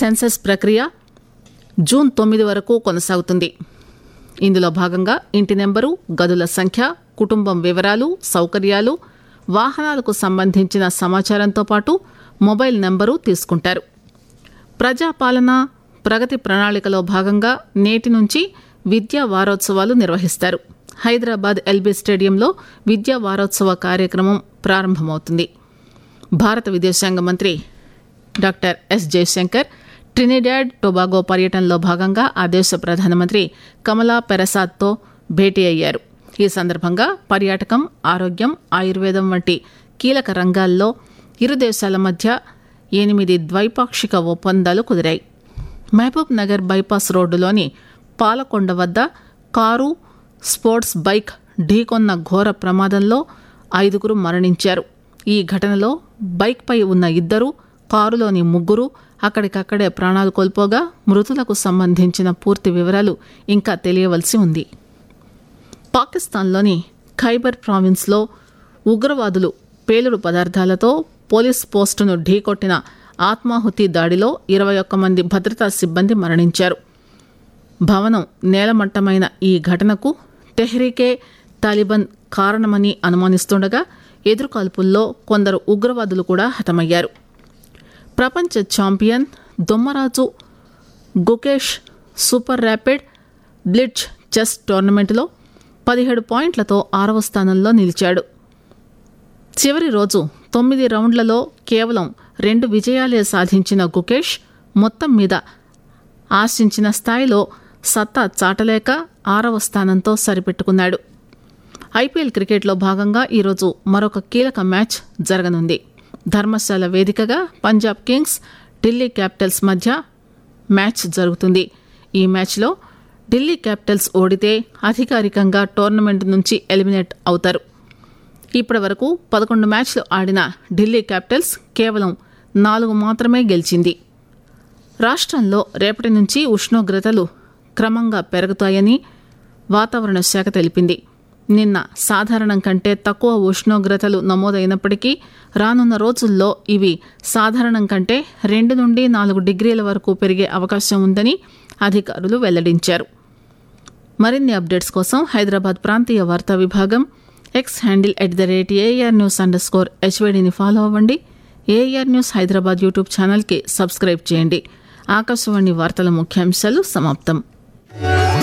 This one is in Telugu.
సెన్సస్ ప్రక్రియ జూన్ తొమ్మిది వరకు కొనసాగుతుంది ఇందులో భాగంగా ఇంటి నెంబరు గదుల సంఖ్య కుటుంబం వివరాలు సౌకర్యాలు వాహనాలకు సంబంధించిన సమాచారంతో పాటు మొబైల్ నెంబరు తీసుకుంటారు ప్రజాపాలన ప్రగతి ప్రణాళికలో భాగంగా నేటి నుంచి విద్యా వారోత్సవాలు నిర్వహిస్తారు హైదరాబాద్ ఎల్బీ స్టేడియంలో విద్యా వారోత్సవ కార్యక్రమం ప్రారంభమవుతుంది భారత విదేశాంగ మంత్రి doctor S Jaishankar Trinidad Tobago పర్యటనలో భాగంగా ఆ దేశ ప్రధానమంత్రి కమలా పెరసాద్తో భేటీ అయ్యారు ఈ సందర్భంగా పర్యాటకం ఆరోగ్యం ఆయుర్వేదం వంటి కీలక రంగాల్లో ఇరు దేశాల మధ్య ఎనిమిది ద్వైపాక్షిక ఒప్పందాలు కుదిరాయి మహబూబ్ నగర్ బైపాస్ రోడ్డులోని పాలకొండ వద్ద కారు స్పోర్ట్స్ బైక్ ఢీకొన్న ఘోర ప్రమాదంలో ఐదుగురు మరణించారు ఈ ఘటనలో బైక్పై ఉన్న ఇద్దరు కారులోని ముగ్గురు అక్కడికక్కడే ప్రాణాలు కోల్పోగా మృతులకు సంబంధించిన పూర్తి వివరాలు ఇంకా తెలియవలసి ఉంది పాకిస్తాన్లోని ఖైబర్ ప్రావిన్స్లో ఉగ్రవాదులు పేలుడు పదార్థాలతో పోలీస్ పోస్టును ఢీకొట్టిన ఆత్మాహుతి దాడిలో ఇరవై ఒక్క మంది భద్రతా సిబ్బంది మరణించారు భవనం నేలమట్టమైన ఈ ఘటనకు తెహ్రీకే తాలిబాన్ కారణమని అనుమానిస్తుండగా ఎదురుకాల్పుల్లో కొందరు ఉగ్రవాదులు కూడా హతమయ్యారు ప్రపంచ champion Dommaraju Gukesh super rapid blitz chess టోర్నమెంట్లో పదిహేడు పాయింట్లతో ఆరవ స్థానంలో నిలిచాడు చివరి రోజు తొమ్మిది రౌండ్లలో కేవలం రెండు విజయాలే సాధించిన గుకేష్ మొత్తం మీద ఆశించిన స్థాయిలో సత్తా చాటలేక ఆరవ స్థానంతో సరిపెట్టుకున్నాడు ఐపీఎల్ క్రికెట్లో భాగంగా ఈరోజు మరొక కీలక మ్యాచ్ జరగనుంది ధర్మశాల వేదికగా పంజాబ్ కింగ్స్ ఢిల్లీ క్యాపిటల్స్ మధ్య మ్యాచ్ జరుగుతుంది ఈ మ్యాచ్లో ఢిల్లీ క్యాపిటల్స్ ఓడితే అధికారికంగా టోర్నమెంట్ నుంచి ఎలిమినేట్ అవుతారు ఇప్పటి వరకు పదకొండు మ్యాచ్లు ఆడిన ఢిల్లీ క్యాపిటల్స్ కేవలం నాలుగు మాత్రమే గెలిచింది రాష్ట్రంలో రేపటి నుంచి ఉష్ణోగ్రతలు క్రమంగా పెరుగుతాయని వాతావరణ శాఖ తెలిపింది నిన్న సాధారణం కంటే తక్కువ ఉష్ణోగ్రతలు నమోదైనప్పటికీ రానున్న రోజుల్లో ఇవి సాధారణం కంటే రెండు నుండి నాలుగు డిగ్రీల వరకు పెరిగే అవకాశం ఉందని అధికారులు వెల్లడించారు మరిన్ని అప్డేట్స్ కోసం హైదరాబాద్ ప్రాంతీయ వార్తా విభాగం X handle at the rate A R news underscore హెచ్వైడిని ఫాలో అవ్వండి ఏఆర్ న్యూస్ హైదరాబాద్ యూట్యూబ్ ఛానల్కి సబ్స్క్రైబ్ చేయండి ఆకాశవాణి వార్తల ముఖ్యాంశాలు సమాప్తం